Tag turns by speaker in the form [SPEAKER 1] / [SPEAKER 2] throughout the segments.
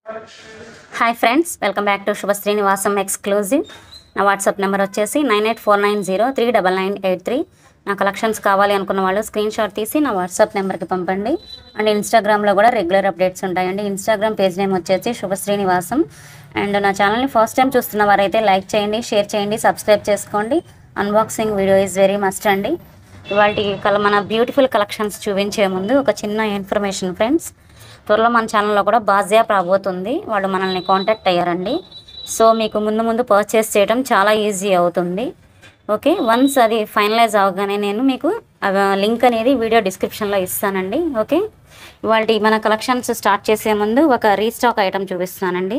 [SPEAKER 1] hi friends welcome back to Subha Srinivasam exclusive నా WhatsApp number వచ్చేసి nine eight four nine zero three double nine eight three నా collections కావాలి అనుకున్న వాళ్ళు screen shot తీసి నా వాట్సాప్ నెంబర్కి పంపండి అండ్ ఇన్స్టాగ్రామ్లో కూడా రెగ్యులర్ అప్డేట్స్ ఉంటాయండి ఇన్స్టాగ్రామ్ పేజ్ నేమ్ వచ్చేసి శుభ శ్రీనివాసం అండ్ నా ఛానల్ని ఫస్ట్ టైం చూస్తున్న వారైతే లైక్ చేయండి షేర్ చేయండి సబ్స్క్రైబ్ చేసుకోండి unboxing video is very must అండి ఇవాళ కల మన బ్యూటిఫుల్ కలెక్షన్స్ చూపించే ముందు ఒక చిన్న ఇన్ఫర్మేషన్ ఫ్రెండ్స్ త్వరలో మన ఛానల్లో కూడా బాజియాప్ రాబోతుంది వాళ్ళు మనల్ని కాంటాక్ట్ అయ్యారండి సో మీకు ముందు ముందు పర్చేస్ చేయడం చాలా ఈజీ అవుతుంది ఓకే వన్స్ అది ఫైనలైజ్ అవగానే నేను మీకు లింక్ అనేది వీడియో డిస్క్రిప్షన్లో ఇస్తానండి ఓకే ఇవాళ మన కలెక్షన్స్ స్టార్ట్ చేసే ముందు ఒక రీస్టాక్ ఐటమ్ చూపిస్తానండి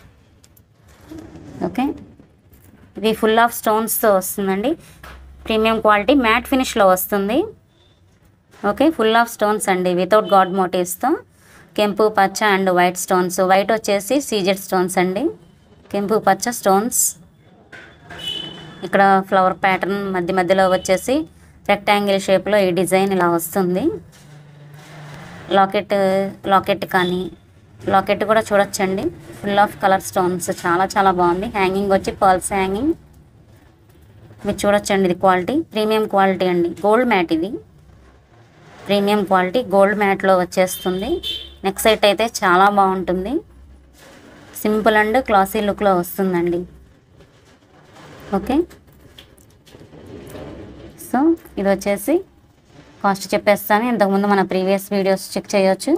[SPEAKER 1] ఓకే ఇది ఫుల్ ఆఫ్ స్టోన్స్తో వస్తుందండి ప్రీమియం క్వాలిటీ మ్యాట్ ఫినిష్లో వస్తుంది ఓకే ఫుల్ ఆఫ్ స్టోన్స్ అండి వితౌట్ గాడ్ మోటివ్స్తో కెంపు పచ్చ అండ్ వైట్ స్టోన్స్ వైట్ వచ్చేసి సీజెడ్ స్టోన్స్ అండి కెంపు పచ్చ స్టోన్స్ ఇక్కడ ఫ్లవర్ ప్యాటర్న్ మధ్య మధ్యలో వచ్చేసి రెక్టాంగిల్ షేప్లో ఈ డిజైన్ ఇలా వస్తుంది లాకెట్ లాకెట్ కానీ లాకెట్ కూడా చూడొచ్చండి ఫుల్ ఆఫ్ కలర్ స్టోన్స్ చాలా చాలా బాగుంది హ్యాంగింగ్ వచ్చి పర్ల్స్ హ్యాంగింగ్ మీరు చూడొచ్చండి ఇది క్వాలిటీ ప్రీమియం క్వాలిటీ అండి గోల్డ్ మ్యాట్ ఇది ప్రీమియం క్వాలిటీ గోల్డ్ మ్యాట్లో వచ్చేస్తుంది నెక్ సెట్ అయితే చాలా బాగుంటుంది సింపుల్ అండ్ క్లాసీ లుక్లో వస్తుందండి ఓకే సో ఇది వచ్చేసి కాస్ట్ చెప్పేస్తాను ఇంతకుముందు మన ప్రీవియస్ వీడియోస్ చెక్ చేయొచ్చు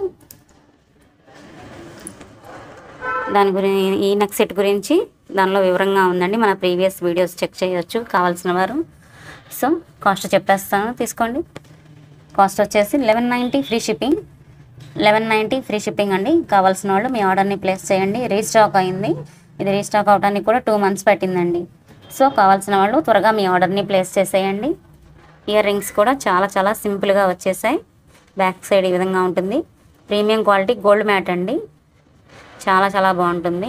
[SPEAKER 1] దాని గురించి ఈ నెక్ సెట్ గురించి దానిలో వివరంగా ఉందండి మన ప్రీవియస్ వీడియోస్ చెక్ చేయొచ్చు కావాల్సిన వారు సో కాస్ట్ చెప్పేస్తాను తీసుకోండి కాస్ట్ వచ్చేసి eleven ninety free shipping eleven ninety free shipping అండి కావాల్సిన వాళ్ళు మీ ఆర్డర్ని ప్లేస్ చేయండి రీస్టాక్ అయింది ఇది రీస్టాక్ అవడానికి కూడా టూ మంత్స్ పట్టిందండి సో కావాల్సిన వాళ్ళు త్వరగా మీ ఆర్డర్ని ప్లేస్ చేసేయండి ఇయర్ రింగ్స్ కూడా చాలా చాలా సింపుల్గా వచ్చేసాయి బ్యాక్ సైడ్ ఈ విధంగా ఉంటుంది ప్రీమియం క్వాలిటీ గోల్డ్ మ్యాట్ అండి చాలా చాలా బాగుంటుంది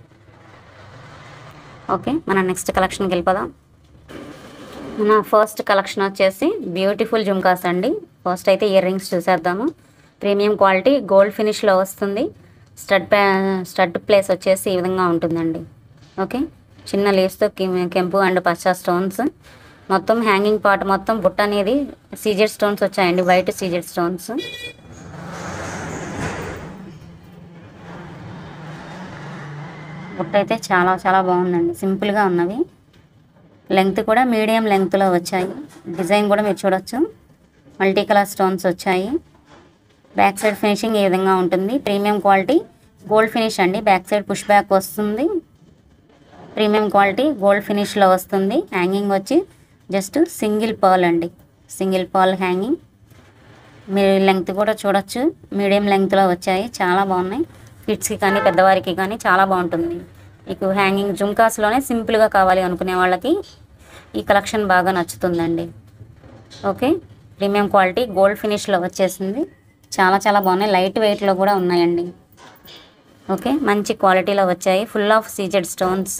[SPEAKER 1] ఓకే మన నెక్స్ట్ కలెక్షన్కి వెళ్ళిపోదాం మన ఫస్ట్ కలెక్షన్ వచ్చేసి బ్యూటిఫుల్ జుమ్కాస్ అండి ఫస్ట్ అయితే ఇయర్ రింగ్స్ చూసేద్దాము ప్రీమియం క్వాలిటీ గోల్డ్ ఫినిష్లో వస్తుంది స్టడ్ ప్యా స్టడ్ ప్లేస్ వచ్చేసి ఈ విధంగా ఉంటుందండి ఓకే చిన్న లీవ్స్తో కెంపు అండ్ పచ్చ స్టోన్స్ మొత్తం హ్యాంగింగ్ పార్ట్ మొత్తం బుట్ట అనేది సీజెడ్ స్టోన్స్ వచ్చాయండి వైట్ సీజెడ్ స్టోన్స్ బుట్ట అయితే చాలా చాలా బాగుందండి సింపుల్గా ఉన్నవి లెంగ్త్ కూడా మీడియం లెంగ్త్లో వచ్చాయి డిజైన్ కూడా మీరు చూడొచ్చు మల్టీ కలర్ స్టోన్స్ వచ్చాయి బ్యాక్ సైడ్ ఫినిషింగ్ ఈ విధంగా ఉంటుంది ప్రీమియం క్వాలిటీ గోల్డ్ ఫినిష్ అండి బ్యాక్ సైడ్ పుష్ బ్యాక్ వస్తుంది ప్రీమియం క్వాలిటీ గోల్డ్ ఫినిష్లో వస్తుంది హ్యాంగింగ్ వచ్చి జస్ట్ సింగిల్ పర్ల్ అండి సింగిల్ పర్ల్ హ్యాంగింగ్ మీరు లెంగ్త్ కూడా చూడొచ్చు మీడియం లెంగ్త్లో వచ్చాయి చాలా బాగున్నాయి కిడ్స్కి కానీ పెద్దవారికి కానీ చాలా బాగుంటుంది మీకు హ్యాంగింగ్ జుంకాస్లోనే సింపుల్గా కావాలి అనుకునే వాళ్ళకి ఈ కలెక్షన్ బాగా నచ్చుతుందండి ఓకే ప్రీమియం క్వాలిటీ గోల్డ్ ఫినిష్లో వచ్చేసింది చాలా చాలా బాగున్నాయి లైట్ వెయిట్లో కూడా ఉన్నాయండి ఓకే మంచి క్వాలిటీలో వచ్చాయి full of CZ stones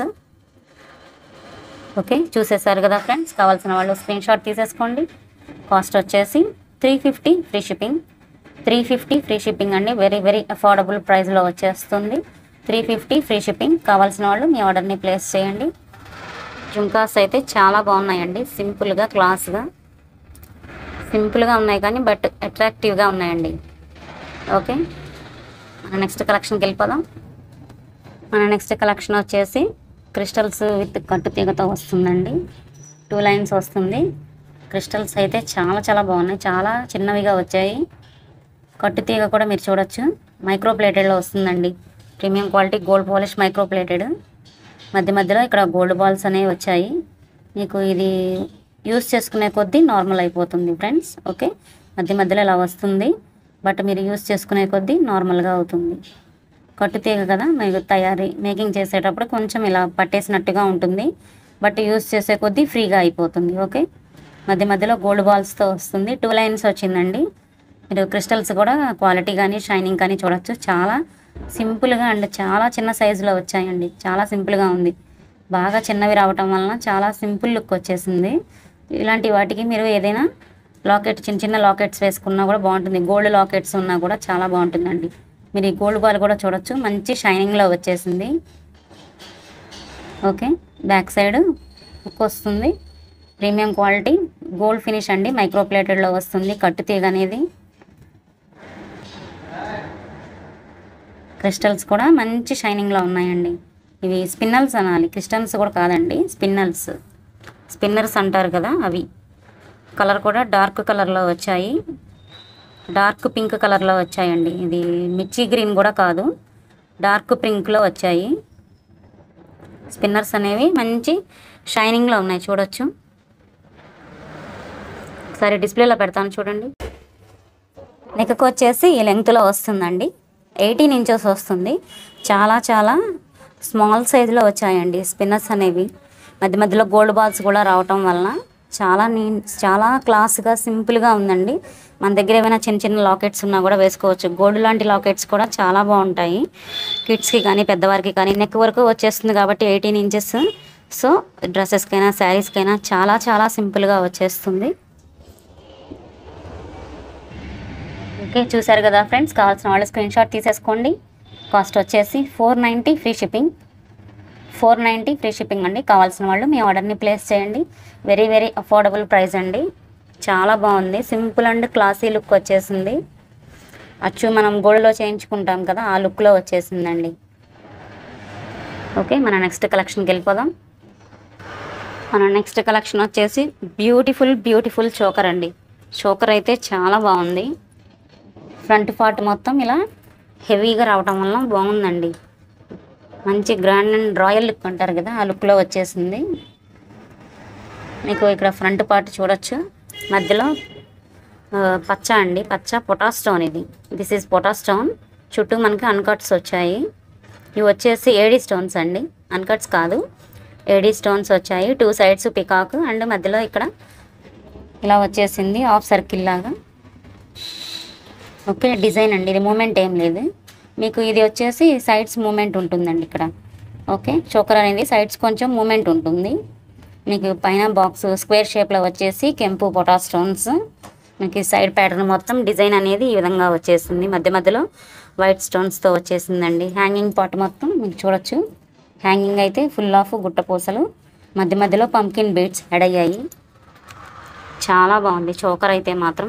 [SPEAKER 1] okay చూసేసారు కదా ఫ్రెండ్స్ కావాల్సిన వాళ్ళు స్క్రీన్ షాట్ తీసేసుకోండి కాస్ట్ వచ్చేసి three fifty free shipping three fifty free shipping అండి వెరీ వెరీ అఫోర్డబుల్ ప్రైస్లో వచ్చేస్తుంది త్రీ ఫిఫ్టీ ఫ్రీ షిప్పింగ్ కావాల్సిన వాళ్ళు మీ ఆర్డర్ని ప్లేస్ చేయండి జుంకాస్ అయితే చాలా బాగున్నాయండి సింపుల్గా క్లాస్గా సింపుల్గా ఉన్నాయి కానీ బట్ అట్రాక్టివ్గా ఉన్నాయండి ఓకే మన నెక్స్ట్ కలెక్షన్కి వెళ్ళిపోదాం మన నెక్స్ట్ కలెక్షన్ వచ్చేసి క్రిస్టల్స్ విత్ కట్టు తీగతో వస్తుందండి టూ లైన్స్ వస్తుంది క్రిస్టల్స్ అయితే చాలా చాలా బాగున్నాయి చాలా చిన్నవిగా వచ్చాయి కట్టు తీగ కూడా మీరు చూడొచ్చు మైక్రో ప్లేటెడ్లో వస్తుందండి premium quality gold polish micro plated మధ్య మధ్యలో ఇక్కడ గోల్డ్ బాల్స్ అనేవి వచ్చాయి మీకు ఇది యూస్ చేసుకునే కొద్దీ నార్మల్ అయిపోతుంది ఫ్రెండ్స్ ఓకే మధ్య మధ్యలో ఇలా వస్తుంది బట్ మీరు యూస్ చేసుకునే కొద్దీ నార్మల్గా అవుతుంది కట్టు తీగ కదా మీకు తయారీ మేకింగ్ చేసేటప్పుడు కొంచెం ఇలా పట్టేసినట్టుగా ఉంటుంది బట్ యూస్ చేసే కొద్దీ ఫ్రీగా అయిపోతుంది ఓకే మధ్య మధ్యలో గోల్డ్ బాల్స్తో వస్తుంది టూ లైన్స్ వచ్చిందండి మీరు క్రిస్టల్స్ కూడా క్వాలిటీ కానీ షైనింగ్ కానీ చూడొచ్చు చాలా సింపుల్గా అండ్ చాలా చిన్న సైజులో వచ్చాయండి చాలా సింపుల్గా ఉంది బాగా చిన్నవి రావటం వలన చాలా సింపుల్ లుక్ వచ్చేసింది ఇలాంటి వాటికి మీరు ఏదైనా లాకెట్ చిన్న చిన్న లాకెట్స్ వేసుకున్నా కూడా బాగుంటుంది గోల్డ్ లాకెట్స్ ఉన్నా కూడా చాలా బాగుంటుందండి మీరు ఈ గోల్డ్ బాల్ కూడా చూడొచ్చు మంచి షైనింగ్లో వచ్చేసింది ఓకే బ్యాక్ సైడ్ హుక్ వస్తుంది ప్రీమియం క్వాలిటీ గోల్డ్ ఫినిష్ అండి మైక్రో ప్లేటెడ్లో వస్తుంది కట్టు తీగ అనేది క్రిస్టల్స్ కూడా మంచి షైనింగ్లో ఉన్నాయండి ఇవి స్పిన్నల్స్ అనాలి క్రిస్టల్స్ కూడా కాదండి స్పిన్నల్స్ స్పిన్నర్స్ అంటారు కదా అవి కలర్ కూడా డార్క్ కలర్లో వచ్చాయి డార్క్ పింక్ కలర్లో వచ్చాయండి ఇది మిర్చి గ్రీన్ కూడా కాదు డార్క్ పింక్లో వచ్చాయి స్పిన్నర్స్ అనేవి మంచి షైనింగ్లో ఉన్నాయి చూడొచ్చు ఒకసారి డిస్ప్లేలో పెడతాను చూడండి నెక్కు వచ్చేసి ఈ లెంగ్త్లో వస్తుందండి ఎయిటీన్ ఇంచెస్ వస్తుంది చాలా చాలా స్మాల్ సైజులో వచ్చాయండి స్పిన్నర్స్ అనేవి మధ్య మధ్యలో గోల్డ్ బాల్స్ కూడా రావటం వలన చాలా నీ చాలా క్లాస్గా సింపుల్గా ఉందండి మన దగ్గర ఏమైనా చిన్న చిన్న లాకెట్స్ ఉన్నా కూడా వేసుకోవచ్చు గోల్డ్ లాంటి లాకెట్స్ కూడా చాలా బాగుంటాయి కిడ్స్కి కానీ పెద్దవారికి కానీ నెక్ వరకు వచ్చేస్తుంది కాబట్టి ఎయిటీన్ ఇంచెస్ సో డ్రెస్సెస్కైనా శారీస్కైనా చాలా చాలా సింపుల్గా వచ్చేస్తుంది ఓకే చూసారు కదా ఫ్రెండ్స్ కావాల్సిన వాళ్ళు స్క్రీన్ షాట్ తీసేసుకోండి కాస్ట్ వచ్చేసి four ninety free shipping four ninety free shipping అండి కావాల్సిన వాళ్ళు మీ ఆర్డర్ని ప్లేస్ చేయండి వెరీ వెరీ అఫోర్డబుల్ ప్రైస్ అండి చాలా బాగుంది సింపుల్ అండ్ క్లాసీ లుక్ వచ్చేసింది అచ్చు మనం గోల్డ్లో చేయించుకుంటాం కదా ఆ లుక్లో వచ్చేసిందండి ఓకే మన నెక్స్ట్ కలెక్షన్కి వెళ్ళిపోదాం మన నెక్స్ట్ కలెక్షన్ వచ్చేసి బ్యూటిఫుల్ బ్యూటిఫుల్ చోకర్ అండి చోకర్ అయితే చాలా బాగుంది ఫ్రంట్ పార్ట్ మొత్తం ఇలా హెవీగా రావటం వల్ల బాగుందండి మంచి గ్రాండ్ అండ్ రాయల్ లుక్ అంటారు కదా ఆ లుక్లో వచ్చేసింది మీకు ఇక్కడ ఫ్రంట్ పార్ట్ చూడొచ్చు మధ్యలో ఆ, పచ్చ అండి పచ్చ పొటా స్టోన్ ఇది దిస్ ఈజ్ పొటా స్టోన్ చుట్టూ మనకి అన్కట్స్ వచ్చాయి ఇవి వచ్చేసి ఏడీ స్టోన్స్ అండి అన్కట్స్ కాదు ఏడీ స్టోన్స్ వచ్చాయి టూ సైడ్స్ పికాక్ అండ్ మధ్యలో ఇక్కడ ఇలా వచ్చేసింది హాఫ్ సర్కిల్ లాగా ఓకే డిజైన్ అండి ఇది మూమెంట్ ఏం లేదు మీకు ఇది వచ్చేసి సైడ్స్ మూమెంట్ ఉంటుందండి ఇక్కడ ఓకే చోకర్ అనేది సైడ్స్ కొంచెం మూమెంట్ ఉంటుంది మీకు పైన బాక్స్ స్క్వేర్ షేప్లో వచ్చేసి కెంపు పొటా స్టోన్స్ మీకు ఈ సైడ్ ప్యాటర్న్ మొత్తం డిజైన్ అనేది ఈ విధంగా వచ్చేసింది మధ్య మధ్యలో వైట్ స్టోన్స్తో వచ్చేసిందండి హ్యాంగింగ్ పార్ట్ మొత్తం మీకు చూడొచ్చు హ్యాంగింగ్ అయితే ఫుల్ ఆఫ్ గుట్టపూసలు మధ్య మధ్యలో పంకిన్ బీడ్స్ యాడ్ అయ్యాయి చాలా బాగుంది చోకర్ అయితే మాత్రం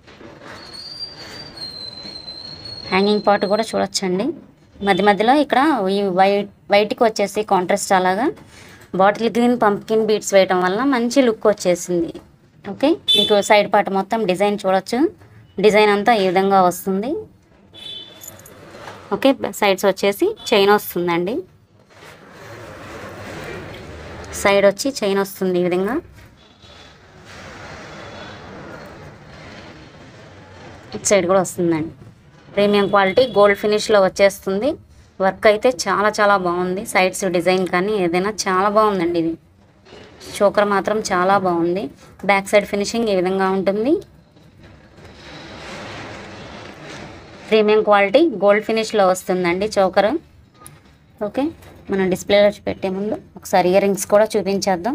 [SPEAKER 1] హ్యాంగింగ్ పార్ట్ కూడా చూడొచ్చండి మధ్య మధ్యలో ఇక్కడ ఈ వైట్ వైట్కి వచ్చేసి కాంట్రాస్ట్ అలాగా బాటిల్ గ్రీన్ పంప్కిన్ బీట్స్ వేయటం వల్ల మంచి లుక్ వచ్చేసింది ఓకే మీకు సైడ్ పార్ట్ మొత్తం డిజైన్ చూడొచ్చు డిజైన్ అంతా ఈ విధంగా వస్తుంది ఓకే సైడ్స్ వచ్చేసి చైన్ వస్తుందండి సైడ్ వచ్చి చైన్ వస్తుంది ఈ విధంగా ఇటు సైడ్ కూడా వస్తుందండి ప్రీమియం క్వాలిటీ గోల్డ్ ఫినిష్లో వచ్చేస్తుంది వర్క్ అయితే చాలా చాలా బాగుంది సైడ్స్ డిజైన్ కానీ ఏదైనా చాలా బాగుందండి ఇది చోకర్ మాత్రం చాలా బాగుంది బ్యాక్ సైడ్ ఫినిషింగ్ ఈ విధంగా ఉంటుంది ప్రీమియం క్వాలిటీ గోల్డ్ ఫినిష్లో వస్తుందండి చోకర్ ఓకే మనం డిస్ప్లేలో పెట్టే ముందు ఒకసారి ఇయర్ రింగ్స్ కూడా చూపించేద్దాం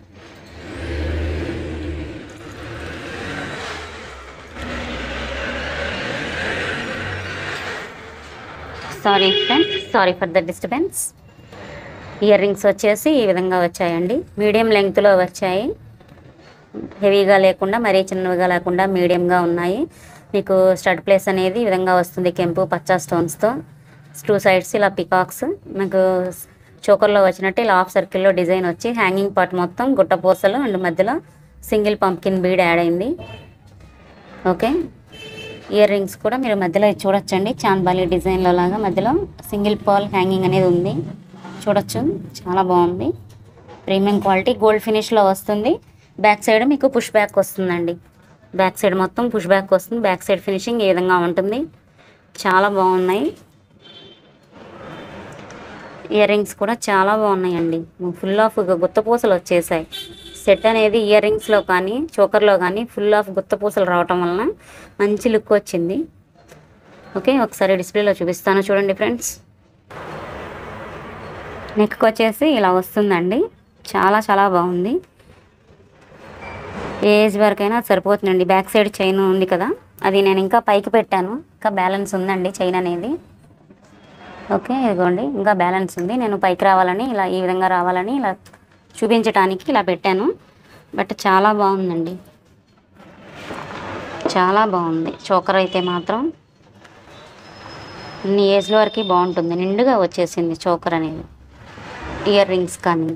[SPEAKER 1] sorry friends sorry for the disturbance earrings వచ్చేసి ఈ విధంగా వచ్చాయండి మీడియం లెంగ్త్లో వచ్చాయి హెవీగా లేకుండా మరీ చిన్నవిగా లేకుండా మీడియంగా ఉన్నాయి మీకు స్టడ్ ప్లేస్ అనేది ఈ విధంగా వస్తుంది కెంపు పచ్చ స్టోన్స్తో టూ సైడ్స్ ఇలా పికాక్స్ మీకు చోకర్లో వచ్చినట్టు ఇలా హాఫ్ సర్కిల్లో డిజైన్ వచ్చి హ్యాంగింగ్ పార్ట్ మొత్తం గుట్టపూసలు అండ్ మధ్యలో సింగిల్ పంప్కిన్ బీడ్ యాడ్ అయింది ఓకే ఇయర్ రింగ్స్ కూడా మీరు మధ్యలో ఇది చూడొచ్చండి చాంద్బాలి డిజైన్లో లాగా మధ్యలో సింగిల్ పాల్ హ్యాంగింగ్ అనేది ఉంది చూడొచ్చు చాలా బాగుంది ప్రీమియం క్వాలిటీ గోల్డ్ ఫినిష్లో వస్తుంది బ్యాక్ సైడ్ మీకు పుష్ బ్యాక్ వస్తుందండి బ్యాక్ సైడ్ మొత్తం పుష్ బ్యాక్ వస్తుంది బ్యాక్ సైడ్ ఫినిషింగ్ ఈ విధంగా ఉంటుంది చాలా బాగున్నాయి ఇయర్ రింగ్స్ కూడా చాలా బాగున్నాయండి ఫుల్ ఆఫ్ గుత్తపూసలు వచ్చేసాయి సెట్ అనేది ఇయర్ రింగ్స్లో కానీ చోకర్లో కానీ ఫుల్ ఆఫ్ గుత్తపూసలు రావటం వలన మంచి లుక్ వచ్చింది ఓకే ఒకసారి డిస్ప్లేలో చూపిస్తాను చూడండి ఫ్రెండ్స్ నెక్కి వచ్చేసి ఇలా వస్తుందండి చాలా చాలా బాగుంది ఏ ఏజ్ వరకైనా సరిపోతుందండి బ్యాక్ సైడ్ చైన్ ఉంది కదా అది నేను ఇంకా పైకి పెట్టాను ఇంకా బ్యాలెన్స్ ఉందండి చైన్ అనేది ఓకే ఇదిగోండి ఇంకా బ్యాలెన్స్ ఉంది నేను పైకి రావాలని ఇలా ఈ విధంగా రావాలని ఇలా చూపించడానికి ఇలా పెట్టాను బట్ చాలా బాగుందండి చాలా బాగుంది చోకర్ అయితే మాత్రం ఇన్ని ఏజ్ల వరకు బాగుంటుంది నిండుగా వచ్చేసింది చోకర్ అనేది ఇయర్ రింగ్స్ కానీ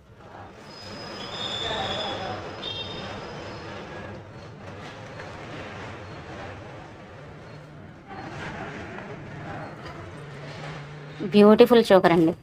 [SPEAKER 1] బ్యూటిఫుల్ చోకర్ అండి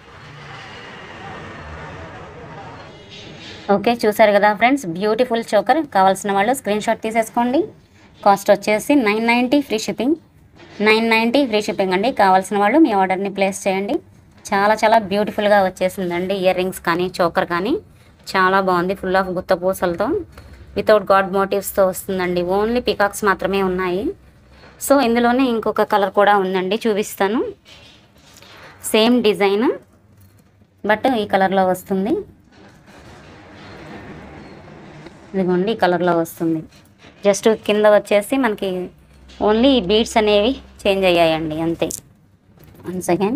[SPEAKER 1] ఓకే చూసారు కదా ఫ్రెండ్స్ బ్యూటిఫుల్ చోకర్ కావాల్సిన వాళ్ళు స్క్రీన్ షాట్ తీసేసుకోండి కాస్ట్ వచ్చేసి nine ninety free shipping nine ninety free shipping అండి కావాల్సిన వాళ్ళు మీ ఆర్డర్ని ప్లేస్ చేయండి చాలా చాలా బ్యూటిఫుల్గా వచ్చేసిందండి ఇయర్ రింగ్స్ కానీ చోకర్ కానీ చాలా బాగుంది ఫుల్ ఆఫ్ గుత్త పూసలతో వితౌట్ గాడ్ మోటివ్స్తో వస్తుందండి ఓన్లీ పికాక్స్ మాత్రమే ఉన్నాయి సో ఇందులోనే ఇంకొక కలర్ కూడా ఉందండి చూపిస్తాను సేమ్ డిజైన్ బట్ ఈ కలర్లో వస్తుంది ఇదిగోండి ఈ కలర్లో వస్తుంది జస్ట్ కింద వచ్చేసి మనకి ఓన్లీ ఈ బీడ్స్ అనేవి చేంజ్ అయ్యాయండి అంతే వన్ సెకండ్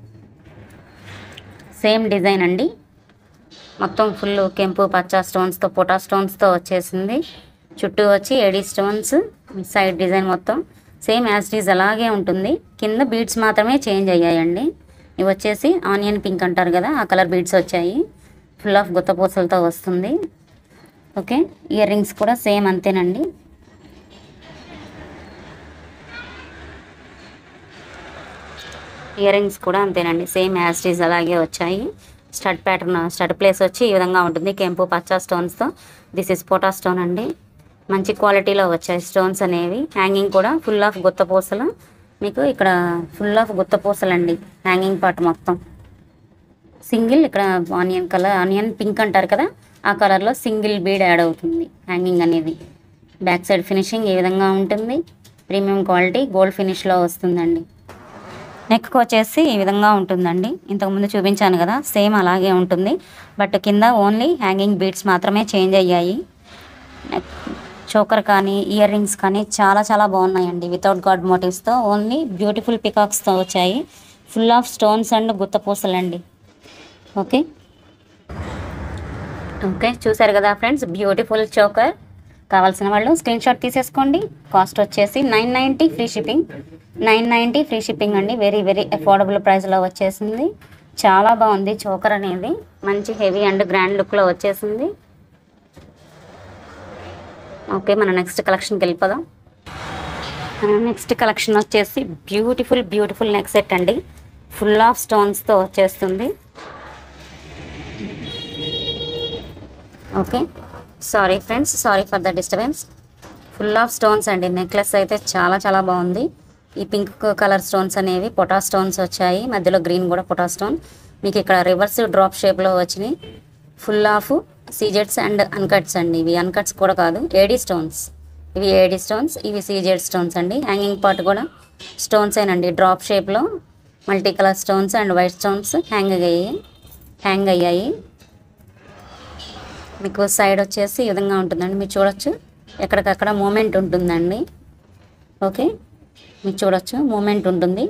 [SPEAKER 1] సేమ్ డిజైన్ అండి మొత్తం ఫుల్ కెంపు పచ్చ స్టోన్స్తో పొటా స్టోన్స్తో వచ్చేసింది చుట్టూ వచ్చి ఎడీ స్టోన్స్ సైడ్ డిజైన్ మొత్తం సేమ్ యాజ్ డీజ్ అలాగే ఉంటుంది కింద బీడ్స్ మాత్రమే చేంజ్ అయ్యాయండి ఇవి వచ్చేసి ఆనియన్ పింక్ అంటారు కదా ఆ కలర్ బీడ్స్ వచ్చాయి ఫుల్ ఆఫ్ గుత్త పూసలతో వస్తుంది ఓకే ఇయర్ రింగ్స్ కూడా సేమ్ అంతేనండి ఇయర్ రింగ్స్ కూడా అంతేనండి సేమ్ యాస్టీస్ అలాగే వచ్చాయి స్టడ్ ప్యాటర్న్ స్టడ్ ప్లేస్ వచ్చి ఈ విధంగా ఉంటుంది కెంపు పచ్చ స్టోన్స్తో దిస్ ఇస్ పోటా స్టోన్ అండి మంచి క్వాలిటీలో వచ్చాయి స్టోన్స్ అనేవి హ్యాంగింగ్ కూడా ఫుల్ ఆఫ్ గుత్త పూసలు మీకు ఇక్కడ ఫుల్ ఆఫ్ గుత్త పూసలు అండి హ్యాంగింగ్ పార్ట్ మొత్తం సింగిల్ ఇక్కడ ఆనియన్ కలర్ ఆనియన్ పింక్ అంటారు కదా ఆ కలర్లో సింగిల్ బీడ్ యాడ్ అవుతుంది హ్యాంగింగ్ అనేది బ్యాక్ సైడ్ ఫినిషింగ్ ఈ విధంగా ఉంటుంది ప్రీమియం క్వాలిటీ గోల్డ్ ఫినిష్లో వస్తుందండి నెక్కి వచ్చేసి ఈ విధంగా ఉంటుందండి ఇంతకుముందు చూపించాను కదా సేమ్ అలాగే ఉంటుంది బట్ కింద ఓన్లీ హ్యాంగింగ్ బీడ్స్ మాత్రమే చేంజ్ అయ్యాయి నెక్ చోకర్ కానీ ఇయర్ రింగ్స్ కానీ చాలా చాలా బాగున్నాయండి వితౌట్ గాడ్ మోటివ్స్తో ఓన్లీ బ్యూటిఫుల్ పికాక్స్తో వచ్చాయి ఫుల్ ఆఫ్ స్టోన్స్ అండ్ గుత్త పూసలండి ఓకే ఓకే చూసారు కదా ఫ్రెండ్స్ బ్యూటిఫుల్ చోకర్ కావాల్సిన వాళ్ళు స్క్రీన్ షాట్ తీసేసుకోండి కాస్ట్ వచ్చేసి nine ninety free shipping nine ninety free shipping అండి వెరీ వెరీ అఫోర్డబుల్ ప్రైస్లో వచ్చేసింది చాలా బాగుంది చోకర్ అనేది మంచి హెవీ అండ్ గ్రాండ్ లుక్లో వచ్చేసింది ఓకే మన నెక్స్ట్ కలెక్షన్కి వెళ్ళిపోదాం మన నెక్స్ట్ కలెక్షన్ వచ్చేసి బ్యూటిఫుల్ బ్యూటిఫుల్ నెక్ సెట్ అండి ఫుల్ ఆఫ్ స్టోన్స్తో వచ్చేస్తుంది okay sorry friends sorry for the disturbance full of stones అండి నెక్లెస్ అయితే చాలా చాలా బాగుంది ఈ పింక్ కలర్ స్టోన్స్ అనేవి పొటా స్టోన్స్ వచ్చాయి మధ్యలో గ్రీన్ కూడా పొటా స్టోన్ మీకు ఇక్కడ రివర్స్ డ్రాప్ షేప్లో వచ్చినాయి ఫుల్ ఆఫ్ సీజెడ్స్ అండ్ అన్కట్స్ అండి ఇవి అన్కట్స్ కూడా కాదు ఏడీ స్టోన్స్ ఇవి ఏడీ స్టోన్స్ ఇవి సీజెడ్ స్టోన్స్ అండి హ్యాంగింగ్ పార్ట్ కూడా స్టోన్స్ ఏనండి డ్రాప్ షేప్లో multi colour stones and white stones hang అయ్యాయి హ్యాంగ్ అయ్యాయి మీకు సైడ్ వచ్చేసి ఈ విధంగా ఉంటుందండి మీరు చూడొచ్చు ఎక్కడికక్కడ మూమెంట్ ఉంటుందండి ఓకే మీరు చూడొచ్చు మూమెంట్ ఉంటుంది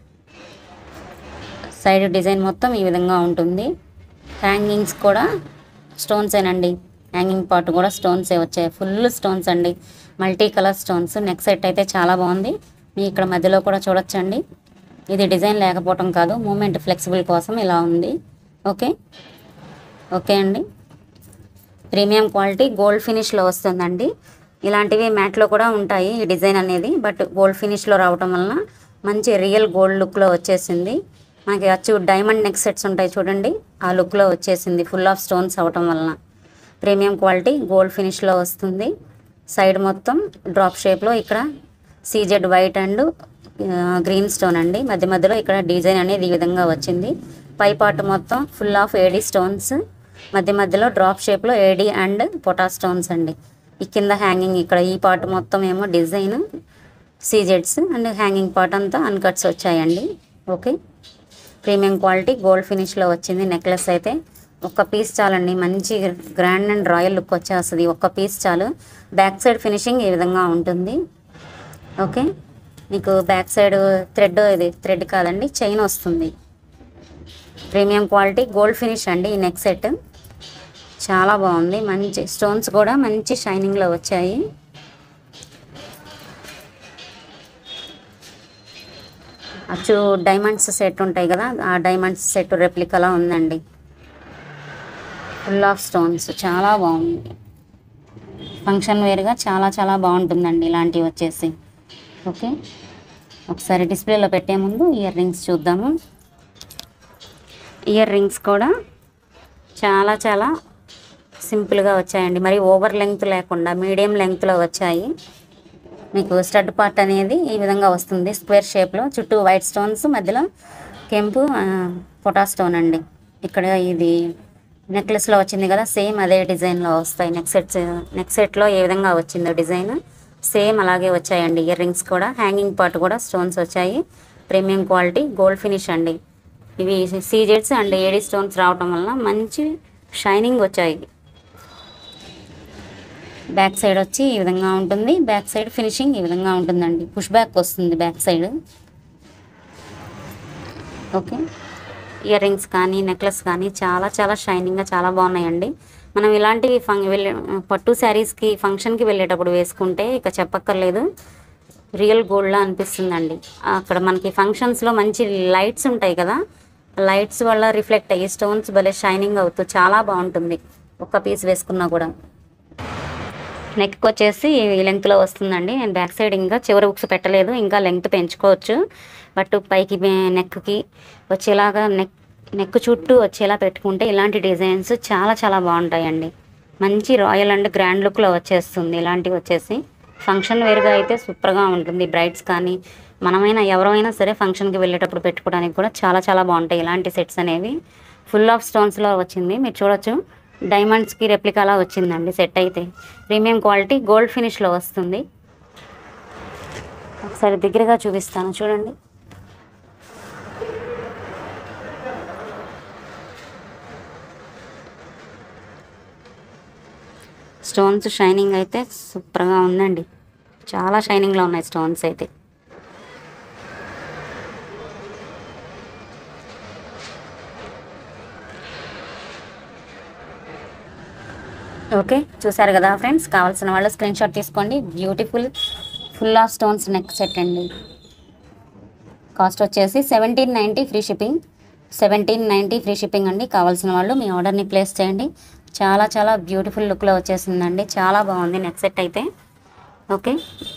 [SPEAKER 1] సైడ్ డిజైన్ మొత్తం ఈ విధంగా ఉంటుంది హ్యాంగింగ్స్ కూడా స్టోన్సేనండి హ్యాంగింగ్ పార్ట్ కూడా స్టోన్సే వచ్చాయి ఫుల్ స్టోన్స్ అండి multi colour stones neck set అయితే చాలా బాగుంది మీ ఇక్కడ మధ్యలో కూడా చూడొచ్చండి ఇది డిజైన్ లేకపోవటం కాదు మూమెంట్ ఫ్లెక్సిబుల్ కోసం ఇలా ఉంది ఓకే ఓకే అండి ప్రీమియం క్వాలిటీ గోల్డ్ ఫినిష్లో వస్తుందండి ఇలాంటివి మ్యాట్లో కూడా ఉంటాయి ఈ డిజైన్ అనేది బట్ గోల్డ్ ఫినిష్లో రావటం వలన మంచి రియల్ గోల్డ్ లుక్లో వచ్చేసింది మనకి వచ్చి డైమండ్ నెక్ సెట్స్ ఉంటాయి చూడండి ఆ లుక్లో వచ్చేసింది ఫుల్ ఆఫ్ స్టోన్స్ అవటం వలన ప్రీమియం క్వాలిటీ గోల్డ్ ఫినిష్లో వస్తుంది సైడ్ మొత్తం డ్రాప్ షేప్లో ఇక్కడ CZ white and green stone అండి మధ్య మధ్యలో ఇక్కడ డిజైన్ అనేది ఈ విధంగా వచ్చింది పై పార్ట్ మొత్తం ఫుల్ ఆఫ్ ఏడీ స్టోన్స్ మధ్య మధ్యలో డ్రాప్ షేప్లో ఏడీ అండ్ పొటా స్టోన్స్ అండి ఈ కింద హ్యాంగింగ్ ఇక్కడ ఈ పార్ట్ మొత్తం ఏమో డిజైన్ సీజెడ్స్ అండ్ హ్యాంగింగ్ పార్ట్ అంతా అన్కట్స్ వచ్చాయండి ఓకే ప్రీమియం క్వాలిటీ గోల్డ్ ఫినిష్లో వచ్చింది నెక్లెస్ అయితే ఒక్క పీస్ చాలండి మంచి గ్రాండ్ అండ్ రాయల్ లుక్ వచ్చేస్తుంది ఒక్క పీస్ చాలు బ్యాక్ సైడ్ ఫినిషింగ్ ఈ విధంగా ఉంటుంది ఓకే మీకు బ్యాక్ సైడ్ థ్రెడ్ ఇది థ్రెడ్ కాదండి చైన్ వస్తుంది ప్రీమియం క్వాలిటీ గోల్డ్ ఫినిష్ అండి ఈ నెక్ సెట్ చాలా బాగుంది మంచి స్టోన్స్ కూడా మంచి షైనింగ్లో వచ్చాయి అచ్చు డైమండ్స్ సెట్ ఉంటాయి కదా ఆ డైమండ్స్ సెట్ రెప్లికలా ఉందండి ఫుల్ ఆఫ్ స్టోన్స్ చాలా బాగుంది ఫంక్షన్ వేర్గా చాలా చాలా బాగుంటుందండి ఇలాంటివి వచ్చేసి ఓకే ఒకసారి డిస్ప్లేలో పెట్టే ముందు ఇయర్ రింగ్స్ చూద్దాము ఇయర్ రింగ్స్ కూడా చాలా చాలా సింపుల్గా వచ్చాయండి మరి ఓవర్ లెంగ్త్ లేకుండా మీడియం లెంగ్త్లో వచ్చాయి మీకు స్టడ్ పార్ట్ అనేది ఈ విధంగా వస్తుంది స్క్వేర్ షేప్లో చుట్టూ వైట్ స్టోన్స్ మధ్యలో కెంపు ఆ, పొటా స్టోన్ అండి ఇక్కడ ఇది నెక్లెస్లో వచ్చింది కదా సేమ్ అదే డిజైన్లో వస్తాయి నెక్ సెట్స్ నెక్ సెట్లో ఏ విధంగా వచ్చిందో డిజైన్ సేమ్ అలాగే వచ్చాయండి ఇయర్ రింగ్స్ కూడా హ్యాంగింగ్ పార్ట్ కూడా స్టోన్స్ వచ్చాయి ప్రీమియం క్వాలిటీ గోల్డ్ ఫినిష్ అండి ఇవి సీజెడ్స్ అండ్ ఏడీ స్టోన్స్ రావటం వల్ల మంచి షైనింగ్ వచ్చాయి బ్యాక్ సైడ్ వచ్చి ఈ విధంగా ఉంటుంది బ్యాక్ సైడ్ ఫినిషింగ్ ఈ విధంగా ఉంటుందండి పుష్ బ్యాక్ వస్తుంది back side okay earrings కానీ నెక్లెస్ కానీ చాలా చాలా షైనింగ్గా చాలా బాగున్నాయండి మనం ఇలాంటివి ఫంక్ వెళ్ళే పట్టు శారీస్కి ఫంక్షన్కి వెళ్ళేటప్పుడు వేసుకుంటే ఇక చెప్పక్కర్లేదు రియల్ గోల్డ్లా అనిపిస్తుందండి అక్కడ మనకి ఫంక్షన్స్లో మంచి లైట్స్ ఉంటాయి కదా లైట్స్ వల్ల రిఫ్లెక్ట్ అయ్యి స్టోన్స్ భలే షైనింగ్ అవుతూ చాలా బాగుంటుంది ఒక్క పీస్ వేసుకున్నా కూడా నెక్ వచ్చేసి ఈ లెంగ్త్లో వస్తుందండి నేను బ్యాక్ సైడ్ ఇంకా చివరి బుక్స్ పెట్టలేదు ఇంకా లెంగ్త్ పెంచుకోవచ్చు బట్ పైకి మే- నెక్కి వచ్చేలాగా నెక్ నెక్ చుట్టూ వచ్చేలా పెట్టుకుంటే ఇలాంటి డిజైన్స్ చాలా చాలా బాగుంటాయండి మంచి రాయల్ అండ్ గ్రాండ్ లుక్లో వచ్చేస్తుంది ఇలాంటివి వచ్చేసి ఫంక్షన్ వేర్గా అయితే సూపర్గా ఉంటుంది బ్రైడ్స్ కానీ మనమైనా ఎవరైనా సరే ఫంక్షన్కి వెళ్ళేటప్పుడు పెట్టుకోవడానికి కూడా చాలా చాలా బాగుంటాయి ఇలాంటి సెట్స్ అనేవి ఫుల్ ఆఫ్ స్టోన్స్లో వచ్చింది మీరు చూడొచ్చు డైమండ్స్కి రెప్లికాలా వచ్చిందండి సెట్ అయితే ప్రీమియం క్వాలిటీ గోల్డ్ ఫినిష్లో వస్తుంది ఒకసారి దగ్గరగా చూపిస్తాను చూడండి స్టోన్స్ షైనింగ్ అయితే సూపర్గా ఉందండి చాలా షైనింగ్లో ఉన్నాయి స్టోన్స్ అయితే ఓకే చూసారు కదా ఫ్రెండ్స్ కావాల్సిన వాళ్ళు స్క్రీన్ షాట్ తీసుకోండి beautiful full of stones neck set అండి కాస్ట్ వచ్చేసి seventeen ninety free shipping seventeen ninety free shipping అండి కావాల్సిన వాళ్ళు మీ ఆర్డర్ని ప్లేస్ చేయండి చాలా చాలా బ్యూటిఫుల్ లుక్లో వచ్చేసిందండి చాలా బాగుంది నెక్ సెట్ అయితే ఓకే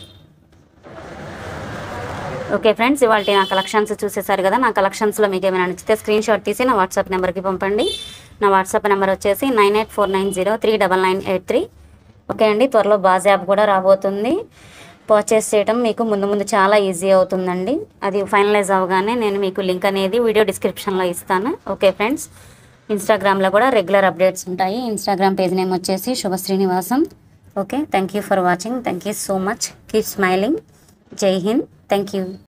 [SPEAKER 1] ఓకే ఫ్రెండ్స్ ఇవాళ నా కలెక్షన్స్ చూసేసారు కదా నా కలెక్షన్స్లో మీకు ఏమైనా నచ్చితే స్క్రీన్ షాట్ తీసి నా వాట్సాప్ నెంబర్కి పంపండి నా వాట్సాప్ నెంబర్ వచ్చేసి nine eight four nine zero three double nine eight three okay అండి త్వరలో బాజ్ యాప్ కూడా రాబోతుంది పర్చేస్ చేయడం మీకు ముందు ముందు చాలా ఈజీ అవుతుందండి అది ఫైనలైజ్ అవ్వగానే నేను మీకు లింక్ అనేది వీడియో డిస్క్రిప్షన్లో ఇస్తాను ఓకే ఫ్రెండ్స్ ఇన్స్టాగ్రామ్లో కూడా రెగ్యులర్ అప్డేట్స్ ఉంటాయి ఇన్స్టాగ్రామ్ పేజ్ నేమ్ వచ్చేసి Subha Srinivasam okay thank you for watching thank you so much keep smiling Jai Hind thank you